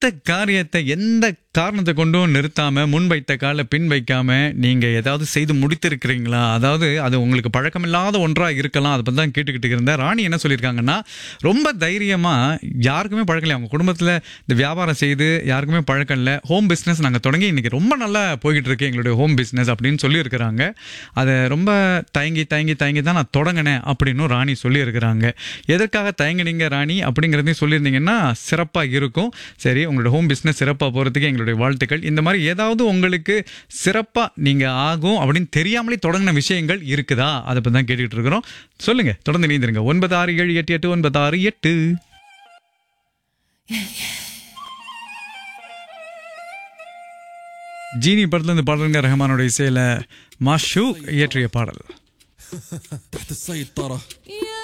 காரியத்தை எந்த காரணத்தை கொண்டும் நிறுத்தாம முன் வைத்த கால பின் வைக்காம நீங்க ஏதாவது செய்து முடித்திருக்கிறீங்களா அதாவது அது உங்களுக்கு பழக்கமில்லாத ஒன்றா இருக்கலாம் அதை பத்தி தான் கேட்டுக்கிட்டு இருந்தேன் ராணி என்ன சொல்லியிருக்காங்கன்னா ரொம்ப தைரியமா யாருக்குமே பழக்கம் இல்லை அவங்க குடும்பத்துல இந்த வியாபாரம் செய்து யாருக்குமே பழக்கம் இல்லை ஹோம் பிஸ்னஸ் நாங்க தொடங்கி இன்னைக்கு ரொம்ப நல்லா போய்கிட்டு இருக்கு எங்களுடைய ஹோம் பிஸ்னஸ் அப்படின்னு சொல்லியிருக்கிறாங்க அதை ரொம்ப தயங்கி தயங்கி தயங்கி தான் நான் தொடங்கினேன் அப்படின்னு ராணி சொல்லியிருக்கிறாங்க எதற்காக தயங்குனீங்க ராணி அப்படிங்கிறதையும் சொல்லியிருந்தீங்கன்னா சிறப்பாக இருக்கும் சரி உங்களோட ஹோம் பிஸ்னஸ் சிறப்பாக போகிறதுக்கு எங்களுடைய வாழ்த்துக்கள் இந்த மாதிரி ஏதாவது உங்களுக்கு சிறப்பாக நீங்கள் ஆகும் அப்படின்னு தெரியாமலே தொடங்கின விஷயங்கள் இருக்குதா அதை பற்றி தான் கேட்டுக்கிட்டு இருக்கிறோம் சொல்லுங்க தொடர்ந்து நீந்திருங்க ஒன்பது ஆறு ஏழு எட்டு எட்டு ஒன்பது ஆறு எட்டு ஜீனி படத்துல இந்த பாடலுங்க ரஹ்மானோட இசையில மாஷூக் இயற்றிய பாடல் تحت السيطرة يا